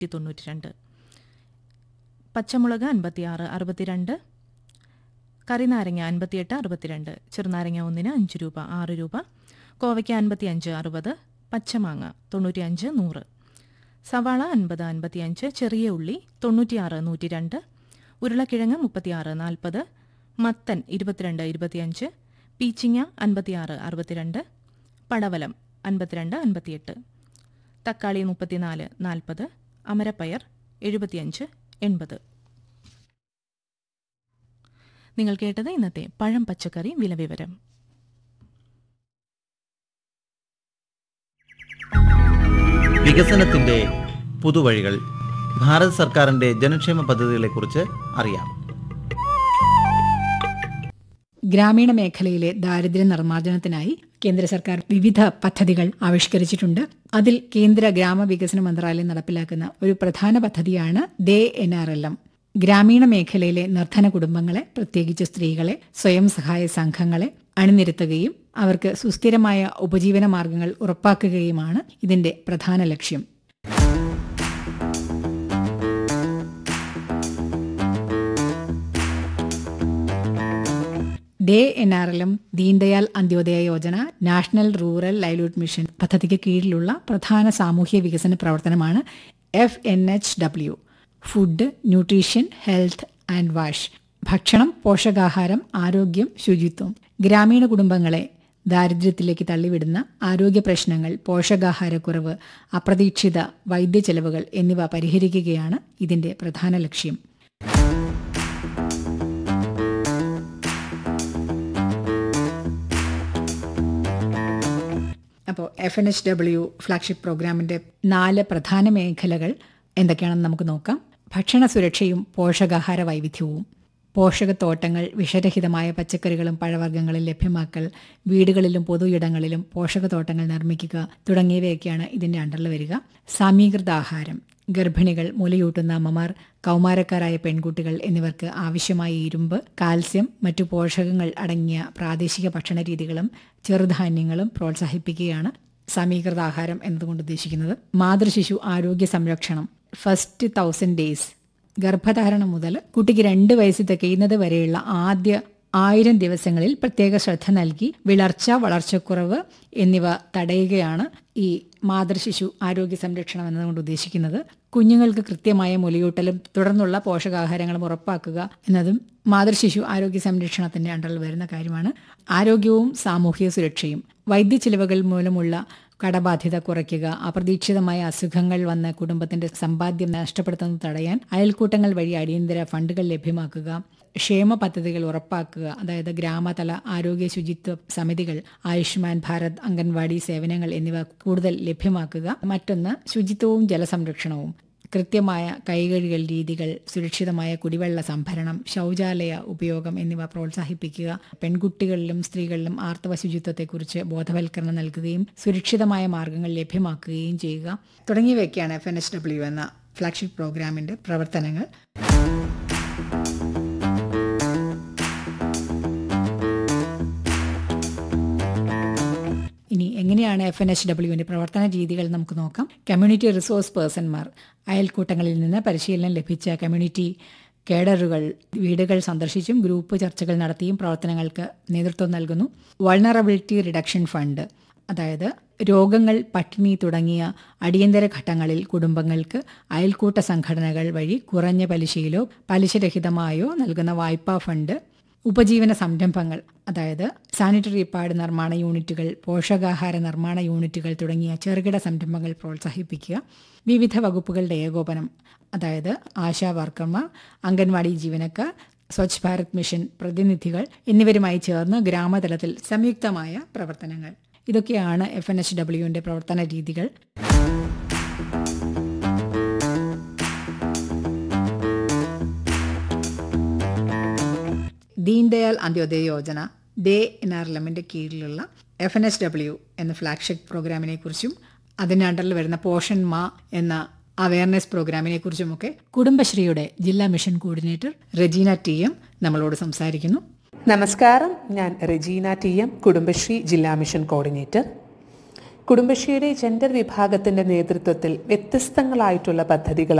തൊണ്ണൂറ്റി രണ്ട് പച്ചമുളക് അൻപത്തിയാറ് അറുപത്തിരണ്ട് കറിനാരങ്ങ അൻപത്തിയെട്ട് അറുപത്തിരണ്ട് ചെറുനാരങ്ങ ഒന്നിന് അഞ്ച് രൂപ ആറ് രൂപ കോവയ്ക്ക അൻപത്തിയഞ്ച് അറുപത് പച്ചമാങ്ങ തൊണ്ണൂറ്റിയഞ്ച് നൂറ് സവാള അൻപത് അൻപത്തിയഞ്ച് ചെറിയ ഉള്ളി തൊണ്ണൂറ്റിയാറ് നൂറ്റി രണ്ട് ഉരുളക്കിഴങ്ങ് മുപ്പത്തിയാറ് നാൽപ്പത് മത്തൻ ഇരുപത്തിരണ്ട് ഇരുപത്തിയഞ്ച് പീച്ചിങ്ങ അൻപത്തിയാറ് അറുപത്തിരണ്ട് പടവലം അൻപത്തിരണ്ട് അൻപത്തിയെട്ട് തക്കാളി മുപ്പത്തിനാല് നാൽപ്പത് അമരപ്പയർ എഴുപത്തിയഞ്ച് എൺപത് നിങ്ങൾ കേട്ടത് ഇന്നത്തെ പഴം പച്ചക്കറി വിലവിവരം വികസനത്തിന്റെ പുതുവഴികൾ ഭാരത് സർക്കാരിന്റെ ജനക്ഷേമ പദ്ധതികളെക്കുറിച്ച് അറിയാം ഗ്രാമീണ മേഖലയിലെ ദാരിദ്ര്യ നിർമ്മാർജ്ജനത്തിനായി കേന്ദ്ര സർക്കാർ വിവിധ പദ്ധതികൾ ആവിഷ്കരിച്ചിട്ടുണ്ട് അതിൽ കേന്ദ്ര ഗ്രാമവികസന മന്ത്രാലയം നടപ്പിലാക്കുന്ന ഒരു പ്രധാന പദ്ധതിയാണ് day N R L M ഗ്രാമീണ മേഖലയിലെ നിർധന കുടുംബങ്ങളെ പ്രത്യേകിച്ച് സ്ത്രീകളെ സ്വയം സഹായ സംഘങ്ങളെ അണിനിരത്തുകയും അവർക്ക് സുസ്ഥിരമായ ഉപജീവന മാർഗങ്ങൾ ഉറപ്പാക്കുകയുമാണ് ഇതിന്റെ പ്രധാന ലക്ഷ്യം ഡേ എൻ ആർ എല്ലും Deendayal Antyodaya Yojana national rural livelihood mission പദ്ധതിക്ക് കീഴിലുള്ള പ്രധാന സാമൂഹ്യ വികസന പ്രവർത്തനമാണ് F N H W food nutrition health and wash ഭക്ഷണം പോഷകാഹാരം ആരോഗ്യം ശുചിത്വം ഗ്രാമീണ കുടുംബങ്ങളെ ദാരിദ്ര്യത്തിലേക്ക് തള്ളിവിടുന്ന ആരോഗ്യ പ്രശ്നങ്ങൾ പോഷകാഹാരക്കുറവ് അപ്രതീക്ഷിത വൈദ്യ ചെലവുകൾ എന്നിവ പരിഹരിക്കുകയാണ് ഇതിന്റെ പ്രധാന ലക്ഷ്യം അപ്പോൾ F N H W flagship പ്രോഗ്രാമിന്റെ നാല് പ്രധാന മേഖലകൾ എന്തൊക്കെയാണെന്ന് നമുക്ക് നോക്കാം ഭക്ഷണ സുരക്ഷയും പോഷകാഹാര വൈവിധ്യവും പോഷകത്തോട്ടങ്ങൾ വിഷരഹിതമായ പച്ചക്കറികളും പഴവർഗ്ഗങ്ങളും ലഭ്യമാക്കൽ വീടുകളിലും പൊതു ഇടങ്ങളിലും പോഷകത്തോട്ടങ്ങൾ നിർമ്മിക്കുക തുടങ്ങിയവയൊക്കെയാണ് ഇതിന്റെ അണ്ടറിൽ വരിക സമീകൃത ആഹാരം ഗർഭിണികൾ മുലയൂട്ടുന്ന അമ്മമാർ കൗമാരക്കാരായ പെൺകുട്ടികൾ എന്നിവർക്ക് ആവശ്യമായ ഇരുമ്പ് കാൽസ്യം മറ്റു പോഷകങ്ങൾ അടങ്ങിയ പ്രാദേശിക ഭക്ഷണ രീതികളും ചെറുധാന്യങ്ങളും പ്രോത്സാഹിപ്പിക്കുകയാണ് സമീകൃത ആഹാരം എന്നതുകൊണ്ട് ഉദ്ദേശിക്കുന്നത് മാതൃശിശു ആരോഗ്യ സംരക്ഷണം ഫസ്റ്റ് തൗസൻഡ് ഡേയ്സ് ഗർഭധാരണം മുതൽ കുട്ടിക്ക് രണ്ട് വയസ്സ് തികയുന്നത് വരെയുള്ള ആദ്യ ആയിരം ദിവസങ്ങളിൽ പ്രത്യേക ശ്രദ്ധ നൽകി വിളർച്ച വളർച്ചക്കുറവ് എന്നിവ തടയുകയാണ് ഈ മാതൃശിശു ആരോഗ്യ സംരക്ഷണം എന്നതുകൊണ്ട് ഉദ്ദേശിക്കുന്നത് കുഞ്ഞുങ്ങൾക്ക് കൃത്യമായ മുലയൂട്ടലും തുടർന്നുള്ള പോഷകാഹാരങ്ങളും ഉറപ്പാക്കുക എന്നതും മാതൃശിശു ആരോഗ്യ സംരക്ഷണത്തിന്റെ അണ്ടറിൽ വരുന്ന കാര്യമാണ് ആരോഗ്യവും സാമൂഹിക സുരക്ഷയും വൈദ്യ ചിലവുകൾ മൂലമുള്ള കടബാധ്യത കുറയ്ക്കുക അപ്രതീക്ഷിതമായ അസുഖങ്ങൾ വന്ന് കുടുംബത്തിന്റെ സമ്പാദ്യം നഷ്ടപ്പെടുത്തുന്നത് തടയാൻ അയൽക്കൂട്ടങ്ങൾ വഴി അടിയന്തര ഫണ്ടുകൾ ലഭ്യമാക്കുക ക്ഷേമ പദ്ധതികൾ ഉറപ്പാക്കുക അതായത് ഗ്രാമതല ആരോഗ്യ ശുചിത്വ സമിതികൾ ആയുഷ്മാൻ ഭാരത് അംഗൻവാടി സേവനങ്ങൾ എന്നിവ കൂടുതൽ ലഭ്യമാക്കുക മറ്റൊന്ന് ശുചിത്വവും ജലസംരക്ഷണവും കൃത്യമായ കൈകഴുകൽ രീതികൾ സുരക്ഷിതമായ കുടിവെള്ള സംഭരണം ശൗചാലയ ഉപയോഗം എന്നിവ പ്രോത്സാഹിപ്പിക്കുക പെൺകുട്ടികളിലും സ്ത്രീകളിലും ആർത്തവ ശുചിത്വത്തെക്കുറിച്ച് ബോധവൽക്കരണം നൽകുകയും സുരക്ഷിതമായ മാർഗങ്ങൾ ലഭ്യമാക്കുകയും ചെയ്യുക തുടങ്ങിയവയൊക്കെയാണ് എഫ് എൻ എച്ച് ഡബ്ല്യു എന്ന ഫ്ലാഗ്ഷിപ്പ് പ്രോഗ്രാമിന്റെ പ്രവർത്തനങ്ങൾ ഇനി എങ്ങനെയാണ് എഫ് എൻ എച്ച് ഡബ്ല്യുവിന്റെ പ്രവർത്തന രീതികൾ നമുക്ക് നോക്കാം കമ്മ്യൂണിറ്റി റിസോഴ്സ് പേഴ്സൺമാർ അയൽക്കൂട്ടങ്ങളിൽ നിന്ന് പരിശീലനം ലഭിച്ച കമ്മ്യൂണിറ്റി കേഡറുകൾ വീടുകൾ സന്ദർശിച്ചും ഗ്രൂപ്പ് ചർച്ചകൾ നടത്തിയും പ്രവർത്തനങ്ങൾക്ക് നേതൃത്വം നൽകുന്നു വൾണറബിലിറ്റി റിഡക്ഷൻ ഫണ്ട് അതായത് രോഗങ്ങൾ പട്ടിണി തുടങ്ങിയ അടിയന്തര ഘട്ടങ്ങളിൽ കുടുംബങ്ങൾക്ക് അയൽക്കൂട്ട സംഘടനകൾ വഴി കുറഞ്ഞ പലിശയിലോ പലിശരഹിതമായോ നൽകുന്ന വായ്പാ ഫണ്ട് ഉപജീവന സംരംഭങ്ങൾ അതായത് സാനിറ്ററി പാഡ് നിർമ്മാണ യൂണിറ്റുകൾ പോഷകാഹാര നിർമ്മാണ യൂണിറ്റുകൾ തുടങ്ങിയ ചെറുകിട സംരംഭങ്ങൾ പ്രോത്സാഹിപ്പിക്കുക വിവിധ വകുപ്പുകളുടെ ഏകോപനം അതായത് ആശാ വർക്കർമാർ അംഗൻവാടി ജീവനക്കാർ സ്വച്ഛ് ഭാരത് മിഷൻ പ്രതിനിധികൾ എന്നിവരുമായി ചേർന്ന് ഗ്രാമതലത്തിൽ സംയുക്തമായ പ്രവർത്തനങ്ങൾ ഇതൊക്കെയാണ് എഫ് എൻ എച്ച് ഡബ്ല്യുവിന്റെ പ്രവർത്തന രീതികൾ Deendayal Antyodaya Yojana day N R എല്ലിന്റെ കീഴിലുള്ള എഫ് എൻ എച്ച് ഡബ്ല്യു എന്ന ഫ്ലാഗ്ഷിപ്പ് പ്രോഗ്രാമിനെ കുറിച്ചും അതിൻ്റെ അണ്ടറിൽ വരുന്ന പോഷൻ മാ എന്ന അവയർനെസ് പ്രോഗ്രാമിനെ കുറിച്ചുമൊക്കെ കുടുംബശ്രീയുടെ ജില്ലാ mission coordinator Regina T M നമ്മളോട് സംസാരിക്കുന്നു നമസ്കാരം ഞാൻ റെജീന ടി എം കുടുംബശ്രീ ജില്ലാ മിഷൻ കോർഡിനേറ്റർ കുടുംബശ്രീയുടെ ജെൻഡർ വിഭാഗത്തിന്റെ നേതൃത്വത്തിൽ വ്യത്യസ്തങ്ങളായിട്ടുള്ള പദ്ധതികൾ